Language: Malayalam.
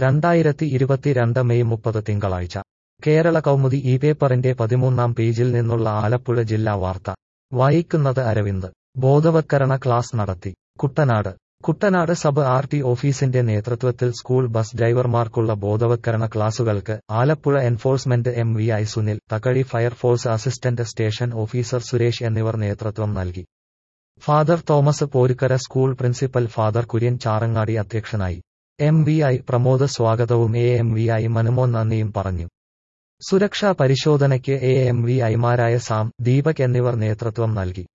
രണ്ടായിരത്തി ഇരുപത്തിരണ്ട് മെയ് മുപ്പത് തിങ്കളാഴ്ച കേരള കൗമുദി ഈ പേപ്പറിന്റെ പതിമൂന്നാം പേജിൽ നിന്നുള്ള ആലപ്പുഴ ജില്ലാ വാർത്ത വായിക്കുന്നത് അരവിന്ദ് ബോധവത്കരണ ക്ലാസ് നടത്തി Kuttanad Kuttanad sub R T ഓഫീസിന്റെ നേതൃത്വത്തിൽ സ്കൂൾ ബസ് ഡ്രൈവർമാർക്കുള്ള ബോധവത്കരണ ക്ലാസുകൾക്ക് Alappuzha enforcement M V I Sunil Thakazhi fire force assistant station officer Suresh എന്നിവർ നേതൃത്വം നൽകി father Thomas Porukkara school principal father Kurian Charangadi അധ്യക്ഷനായി എം വി ഐ പ്രമോദ് സ്വാഗതവും A M V I Manumon നന്ദിയും പറഞ്ഞു സുരക്ഷാ പരിശോധനയ്ക്ക് എ എം വി ഐമാരായ സാം ദീപക് എന്നിവർ നേതൃത്വം നൽകി